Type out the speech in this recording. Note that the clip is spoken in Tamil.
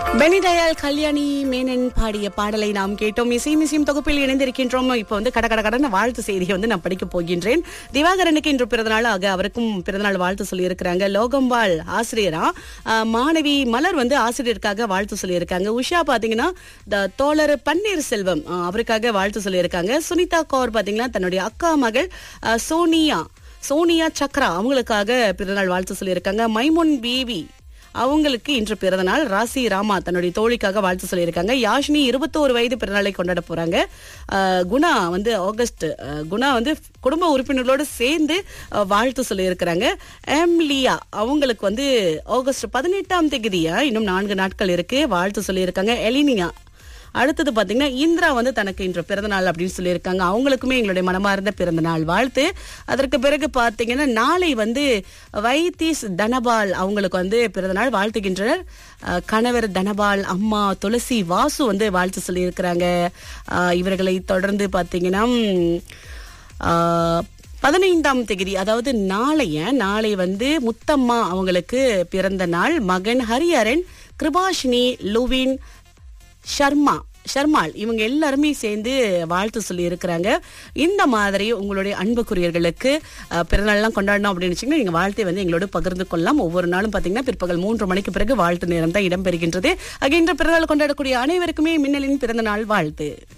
பெனிதயாள் கல்யாணி மேனன் பாடிய பாடலை நாம் கேட்டோம் இசை மிசியும் தொகுப்பில் இணைந்திருக்கின்றோம் இப்போ வந்து கட கட கடன வாழ்த்து செய்தியை வந்து நான் படிக்க போகின்றேன் திவாகரனுக்கு இன்று பிறந்தநாள் ஆக அவருக்கும் பிறந்தநாள் வாழ்த்து சொல்லியிருக்கிறாங்க லோகம்பாள் ஆசிரியரா ஆஹ், மாணவி மலர் வந்து ஆசிரியருக்காக வாழ்த்து சொல்லியிருக்காங்க உஷா பாத்தீங்கன்னா த தோழர் பன்னீர் செல்வம் ஆஹ், அவருக்காக வாழ்த்து சொல்லியிருக்காங்க சுனிதா கௌர் பாத்தீங்கன்னா தன்னுடைய அக்கா மகள் ஆஹ், சோனியா சோனியா சக்ரா அவங்களுக்காக பிறந்தநாள் வாழ்த்து சொல்லியிருக்காங்க மைமுன் பேபி அவங்களுக்கு இன்று பிறந்தநாள் ராசி ராமா தன்னுடைய தோழிக்காக வாழ்த்து சொல்லியிருக்காங்க யாஷினி இருபத்தோரு வயது பிறந்தநாளை கொண்டாட போறாங்க அஹ், குணா வந்து ஆகஸ்ட் அஹ், குணா வந்து குடும்ப உறுப்பினர்களோடு சேர்ந்து அஹ், வாழ்த்து சொல்லியிருக்கிறாங்க எம்லியா அவங்களுக்கு வந்து ஆகஸ்ட் பதினெட்டாம் தேதியா இன்னும் நான்கு நாட்கள் இருக்கு வாழ்த்து சொல்லியிருக்காங்க எலினியா அடுத்தது பாத்தீங்கன்னா இந்திரா வந்து தனக்கு இன்று பிறந்தநாள் அப்படின்னு சொல்லியிருக்காங்க அவங்களுக்குமே எங்களுடைய மனமார்ந்த பிறந்தநாள் வாழ்த்து அதற்கு பிறகு பாத்தீங்கன்னா நாளை வந்து வைத்தீஸ் தனபால் அவங்களுக்கு வந்து பிறந்தநாள் வாழ்த்துகின்றனர் அஹ், கணவர் தனபால் அம்மா துளசி வாசு வந்து வாழ்த்து சொல்லியிருக்கிறாங்க அஹ், இவர்களை தொடர்ந்து பாத்தீங்கன்னா ம், ஆஹ், பதினைந்தாம் தேதி அதாவது நாளைய நாளை வந்து முத்தம்மா அவங்களுக்கு பிறந்த நாள் மகன் ஹரிஹரன் கிருபாஷினி லுவின் ஷர்மா ஷர்மாள் இவங்க எல்லாருமே சேர்ந்து வாழ்த்து சொல்லி இருக்கிறாங்க இந்த மாதிரி உங்களுடைய அன்புக்குரியர்களுக்கு அஹ், பிறநாள்லாம் கொண்டாடணும் அப்படின்னு வச்சீங்கன்னா நீங்க வாழ்த்தை வந்து எங்களோட பகிர்ந்து கொள்ளலாம் ஒவ்வொரு நாளும் பாத்தீங்கன்னா பிற்பகல் மூன்று மணிக்கு பிறகு வாழ்த்து நேரம் தான் இடம்பெறுகின்றது ஆக இன்று பிறநாள் கொண்டாடக்கூடிய அனைவருக்குமே மின்னலின் பிறந்த நாள் வாழ்த்து